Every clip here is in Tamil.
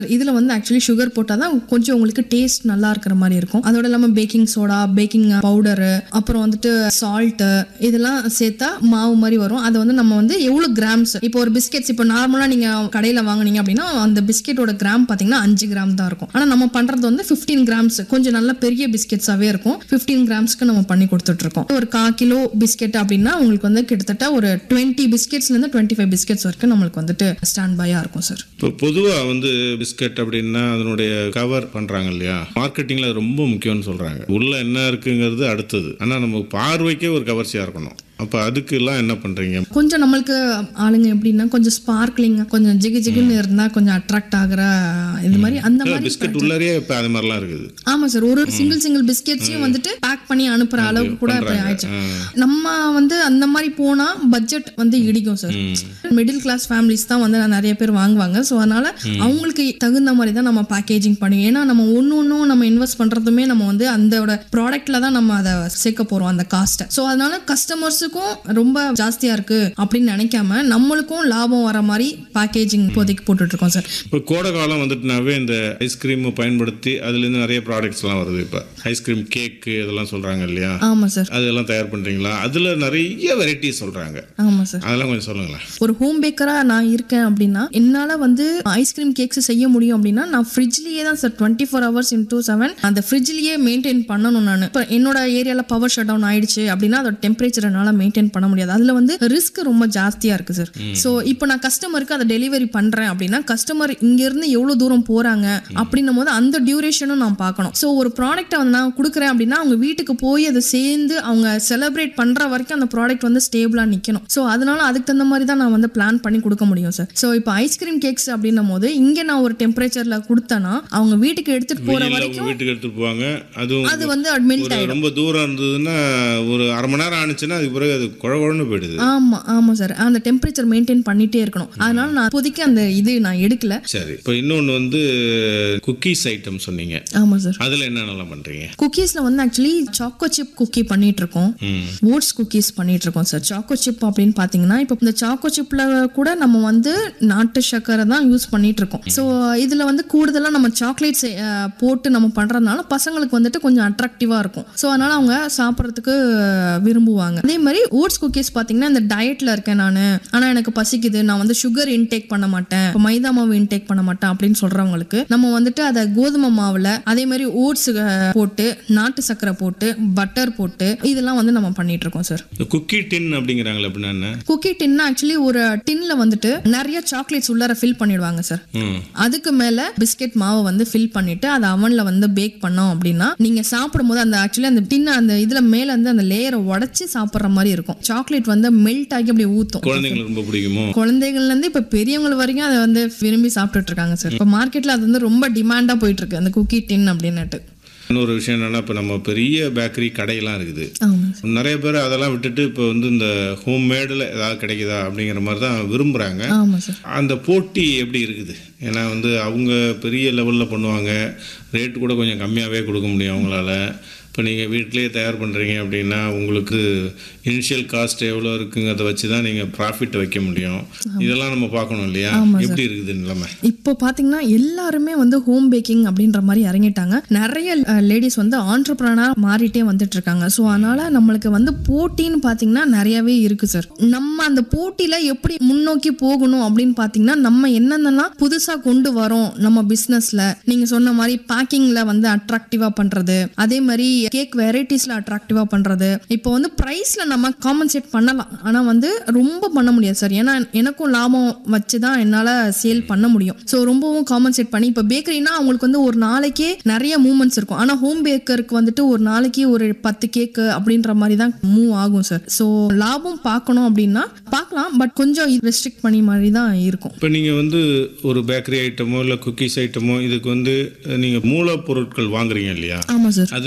இதுல வந்து ஆக்சுவலி சுகர் போட்டால் தான் கொஞ்சம் உங்களுக்கு டேஸ்ட் நல்லா இருக்கிற மாதிரி இருக்கும் அதோட இல்லாமல் பேக்கிங் சோடா பேக்கிங் பவுடரு அப்புறம் வந்துட்டு சால்ட்டு இதெல்லாம் சேர்த்தா மாவு மாதிரி வரும் அதை வந்து நம்ம வந்து எவ்வளோ கிராம்ஸ் இப்போ ஒரு பிஸ்கெட்ஸ் இப்போ நார்மலாக நீங்கள் கடையில் வாங்குனீங்க அப்படின்னா அந்த பிஸ்கெட்டோட கிராம் பார்த்தீங்கன்னா அஞ்சு கிராம் தான் இருக்கும் ஆனால் நம்ம பண்ணுறது வந்து ஃபிஃப்டீன் கிராம்ஸ் கொஞ்சம் நல்ல பெரிய பிஸ்கெட்ஸாகவே இருக்கும் ஃபிஃப்டீன் கிராம்ஸ்க்கு நம்ம பண்ணி கொடுத்துட்டு இருக்கோம் ஒரு கா கிலோ பிஸ்கெட் அப்படின்னா உங்களுக்கு வந்து கிட்டத்தட்ட ஒரு டுவெண்ட்டி பிஸ்கெட்ஸ்லேருந்து டுவெண்ட்டி ஃபைவ் பிஸ்கெட்ஸ் வரைக்கும் நம்மளுக்கு வந்துட்டு ஸ்டாண்ட் பையாக இருக்கும் சார் இப்போ பொதுவாக வந்து பிஸ்கட் அப்படின்னா அதனுடைய கவர் பண்ணுறாங்க இல்லையா மார்க்கெட்டிங்கில் அது ரொம்ப முக்கியம்னு சொல்கிறாங்க உள்ள என்ன இருக்குங்கிறது அடுத்தது ஆனால் நம்ம பார்வைக்கே ஒரு கவர்ச்சியாக இருக்கணும் அப்போ அதுக்கெல்லாம் என்ன பண்ணுறீங்க கொஞ்சம் நம்மளுக்கு ஆளுங்க எப்படின்னா கொஞ்சம் ஸ்பார்க்லிங் கொஞ்சம் ஜிகு ஜிகுன்னு இருந்தா கொஞ்சம் அட்ராக்ட் ஆகிற இது மாதிரி அந்த மாதிரி பிஸ்கட் உள்ளாரே இப்போ அது மாதிரிலாம் இருக்குது ஆமா சார் ஒரு சிங்கிள் சிங்கிள் பிஸ்கெட்ஸையும் வந்துட்டு பேக் பண்ணி அனுப்புற அளவுக்கு கூட இப்ப ஆயிடுச்சு நம்ம வந்து அந்த மாதிரி போனா பட்ஜெட் வந்து இடிக்கும் சார் மிடில் கிளாஸ் ஃபேமிலிஸ் தான் வந்து நிறைய பேர் வாங்குவாங்க ஸோ அதனால அவங்களுக்கு தகுந்த மாதிரி தான் நம்ம பேக்கேஜிங் பண்ணுவோம் ஏன்னா நம்ம ஒன்று ஒன்றும் நம்ம இன்வெஸ்ட் பண்றதுமே நம்ம வந்து அந்தோட ப்ராடக்ட்ல தான் நம்ம அதை சேர்க்க போறோம் அந்த காஸ்ட்டை ஸோ அதனால கஸ்டமர்ஸுக்கும் ரொம்ப ஜாஸ்தியா இருக்கு அப்படின்னு நினைக்காம நம்மளுக்கும் லாபம் வர மாதிரி பேக்கேஜிங் இப்போதைக்கு போட்டுட்டு இருக்கோம் சார் இப்போ கோடை காலம் வந்துட்டுனாவே இந்த ஐஸ்கிரீம் பயன்படுத்தி அதுலேருந்து நிறைய ப்ராடக்ட்ஸ்லாம் வருது இப்போ ஐஸ்கிரீம் கேக்கு இதெல்லாம் சொல்கிறாங்க இல்லையா ஆமா சார் அதெல்லாம் தயார் பண்ணுறீங்களா அதில் நிறைய வெரைட்டிஸ் சொல்கிறாங்க ஆமா சார் அதெல்லாம் கொஞ்சம் சொல்லுங்களேன் ஒரு ஹோம் பேக்கரா நான் இருக்கேன் அப்படின்னா என்னால வந்து ஐஸ்கிரீம் கேக்ஸ் செய்ய முடியும் அப்படின்னா நான் ஃப்ரிட்ஜ்லயே தான் sir twenty four hours into seven அந்த ஃப்ரிட்ஜ்லயே மெயின்டைன் பண்ணணும் நான் இப்போ என்னோட ஏரியால பவர் ஷட் டவுன் ஆயிடுச்சு அப்படின்னா அதோட டெம்பரேச்சர் என்னால மெயின்டைன் பண்ண முடியாது அதுல வந்து ரிஸ்க் ரொம்ப ஜாஸ்தியா இருக்கு சார் ஸோ இப்போ நான் கஸ்டமருக்கு அதை டெலிவரி பண்றேன் அப்படின்னா கஸ்டமர் இங்க இருந்து எவ்வளவு தூரம் போறாங்க அப்படின்னும் போது அந்த டியூரேஷனும் நான் பார்க்கணும் ஸோ ஒரு ப்ராடக்ட்டை வந்து நான் கொடுக்குறேன் அப்படின்னா அவங்க வீட்டுக்கு போய் அதை சேர்ந்து அவங்க செலிப்ரேட் பண்ற வரைக்கும் அந்த ப்ராடக்ட் வந்து ஸ்டேபிளா நிக்கணும் ஸோ அதனால அதுக்கு தகுந்த மாதிரி தான் நான் வந்து பிளான் பண்ணி கொடுக்க முடியும் சார் ஸோ இப்போ ஐஸ்கிரீம் கேக்ஸ் அப்படின்னும் போது இங்க நான் ஒரு டெம்பரேச்சர்ல கொடுத்தேன்னா அவங்க வீட்டுக்கு எடுத்துட்டு போற வெயில்ல வரைக்கும் உங்க வீட்டுக்கு எடுத்துட்டு போவாங்க அதுவும் அது வந்து மெல்ட் ஒரு ஆயிடும் ரொம்ப தூரம் இருந்ததுன்னா ஒரு அரை மணி நேரம் ஆனிச்சுன்னா அதுக்கு பிறகு அது குழ குழன்னு போயிடுது ஆமா ஆமா சார் அந்த டெம்பரேச்சர் மெயின்டைன் பண்ணிட்டே இருக்கணும் அதனால நான் இப்போதைக்கு அந்த இது நான் எடுக்கல சரி இப்போ இன்னொன்று வந்து குக்கீஸ் ஐட்டம் சொன்னீங்க ஆமா சார் அதில் என்னென்னலாம் பண்ணுறீங்க குக்கீஸ்ல வந்து ஆக்சுவலி சாக்கோ சிப் குக்கி பண்ணிட்டு இருக்கோம் ம் ஓட்ஸ் குக்கீஸ் பண்ணிட்டு இருக்கோம் சார் சாக்கோ சிப் அப்படின்னு பாத்தீங்கன்னா இப்போ இந்த சாக்கோ சிப்ல கூட நம்ம வந்து நாட்டு சர்க்கரை தான் யூஸ் பண்ணிட்டு இருக்கோம் ஸோ இதுல வந்து கூடுதலா நம்ம சாக்லேட்ஸ் போட்டு நம்ம பண்றதுனால பசங்களுக்கு வந்துட்டு கொஞ்சம் அட்ராக்டிவா இருக்கும் ஸோ அதனால அவங்க சாப்பிட்றதுக்கு விரும்புவாங்க அதே மாதிரி ஓட்ஸ் குக்கீஸ் பாத்தீங்கன்னா இந்த டயட்ல இருக்கேன் நான் ஆனா எனக்கு பசிக்குது நான் வந்து சுகர் இன்டேக் பண்ண மாட்டேன் இப்ப மைதா மாவு இன்டேக் பண்ண மாட்டேன் அப்படின்னு சொல்றவங்களுக்கு நம்ம வந்துட்டு அதை கோதுமை மாவுல அதே மாதிரி ஓட்ஸ் போட்டு நாட்டு சர்க்கரை போட்டு பட்டர் போட்டு இதெல்லாம் வந்து நம்ம பண்ணிட்டு இருக்கோம் சார் இந்த குக்கி டின் அப்படிங்கிறாங்களே அப்படின்னா என்ன குக்கி டின்னா ஆக்சுவலி ஒரு டின்ல வந்துட்டு நிறைய சாக்லேட்ஸ் உள்ளார ஃபில் பண்ணிடுவாங்க சார் ம் அதுக்கு மேல பிஸ்கெட் மாவை வந்து ஃபில் பண்ணிட்டு அதை அவன்ல வந்து பேக் பண்ணோம் அப்படின்னா நீங்க சாப்பிடும்போது அந்த ஆக்சுவலி அந்த டின்ன அந்த இதுல மேல வந்து அந்த லேயரை உடைச்சு சாப்பிடுற மாதிரி இருக்கும் சாக்லேட் வந்து மெல்ட் ஆகி அப்படியே ஊத்தும் குழந்தைங்களுக்கு ரொம்ப பிடிக்குமோ குழந்தைகள்ல இருந்து இப்ப பெரியவங்க வரைக்கும் அதை வந்து விரும்பி சாப்பிட்டுட்டு இருக்காங்க சார் இப்ப மார்க்கெட்ல அது வந்து ரொம்ப டிமாண்டா போயிட்டு இருக்கு அந்த குக்கி டின் அப்படின்னுட்டு இன்னொரு விஷயம் என்னன்னா இப்போ நம்ம பெரிய பேக்கரி கடையெல்லாம் இருக்குது ஆமா நிறைய பேர் அதெல்லாம் விட்டுட்டு இப்போ வந்து இந்த ஹோம் மேடில் ஏதாவது கிடைக்குதா அப்படிங்கிற மாதிரி தான் விரும்புகிறாங்க ஆமா சார் அந்த போட்டி எப்படி இருக்குது ஏன்னா வந்து அவங்க பெரிய லெவலில் பண்ணுவாங்க ரேட் கூட கொஞ்சம் கம்மியாகவே கொடுக்க முடியும் அவங்களால இப்போ நீங்கள் வீட்டிலேயே தயார் பண்ணுறீங்க அப்படின்னா உங்களுக்கு இனிஷியல் காஸ்ட் எவ்வளோ இருக்குங்கிறத வச்சு தான் நீங்கள் ப்ராஃபிட் வைக்க முடியும் இதெல்லாம் நம்ம பார்க்கணும் இல்லையா எப்படி இருக்குது நிலைமை இப்போ பாத்தீங்கன்னா எல்லாருமே வந்து ஹோம் பேக்கிங் அப்படின்ற மாதிரி இறங்கிட்டாங்க நிறைய லேடிஸ் வந்து ஆண்டர்பிரனர் மாறிட்டே வந்துட்டு இருக்காங்க ஸோ அதனால நம்மளுக்கு வந்து போட்டின்னு பாத்தீங்கன்னா நிறையவே இருக்கு சார் நம்ம அந்த போட்டியில எப்படி முன்னோக்கி போகணும் அப்படின்னு பாத்தீங்கன்னா நம்ம என்னென்னலாம் புதுசா கொண்டு வரோம் நம்ம பிசினஸ்ல நீங்க சொன்ன மாதிரி பேக்கிங்ல வந்து அட்ராக்டிவா பண்றது அதே மாதிரி கேக் வெரைட்டிஸ்ல அட்ராக்டிவா பண்றது இப்போ வந்து பிரைஸ்ல நம்ம காம்பன்சேட் பண்ணலாம் ஆனா வந்து ரொம்ப பண்ண முடியாது சார் ஏன்னா எனக்கும் லாபம் வச்சு தான் என்னால சேல் பண்ண முடியும் ஸோ ரொம்பவும் காம்பன்சேட் பண்ணி இப்போ பேக்கரினா அவங்களுக்கு வந்து ஒரு நாளைக்கே நிறைய மூமெண்ட்ஸ் இருக்கும் ஆனா ஹோம் பேக்கருக்கு வந்துட்டு ஒரு நாளைக்கு ஒரு பத்து கேக்கு அப்படின்ற மாதிரி தான் மூவ் ஆகும் சார் ஸோ லாபம் பார்க்கணும் அப்படின்னா பார்க்கலாம் பட் கொஞ்சம் ரெஸ்ட்ரிக்ட் பண்ணி மாதிரி தான் இருக்கும் இப்போ நீங்கள் வந்து ஒரு பேக்கரி ஐட்டமோ இல்லை குக்கீஸ் ஐட்டமோ இதுக்கு வந்து நீங்கள் மூலப்பொருட்கள் வாங்குறீங்க இல்லையா ஆமா சார் அதில் வந்து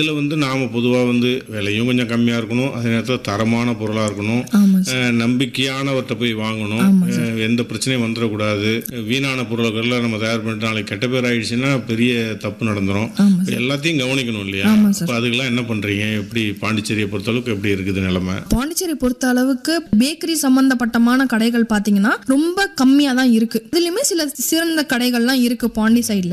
நாம் பொதுவாக வந்து விலையும் கொஞ்சம் கம்மியாக இருக்கணும் அதே நேரத்தில் தரமான பொருளாக இருக்கணும் ஆமா சார் அஹ் நம்பிக்கையானவர்கிட்ட போய் வாங்கணும் அஹ் எந்த பிரச்சனையும் வந்துடக்கூடாது வீணான பொருட்களை நம்ம தயார் பண்ணிட்டு நாளைக்கு கெட்ட பேர் ஆயிடுச்சுன்னா பெரிய தப்பு நடந்துரும் ஆமா இப்ப எல்லாத்தையும் கவனிக்கணும் இல்லையா ஆமா சார். அப்போ அதுக்கெல்லாம் என்ன பண்ணுறீங்க எப்படி பாண்டிச்சேரியை பொறுத்தளவுக்கு எப்படி இருக்குது நிலைமை பாண்டிச்சேரி பொறுத்த அளவுக்கு பேக்கரி சம்பந்தப்பட்டமான கடைகள் பாத்தீங்கன்னா ரொம்ப கம்மியா தான் இருக்கு இதுலயுமே சில சிறந்த கடைகள்லாம் இருக்கு பாண்டி சைட்ல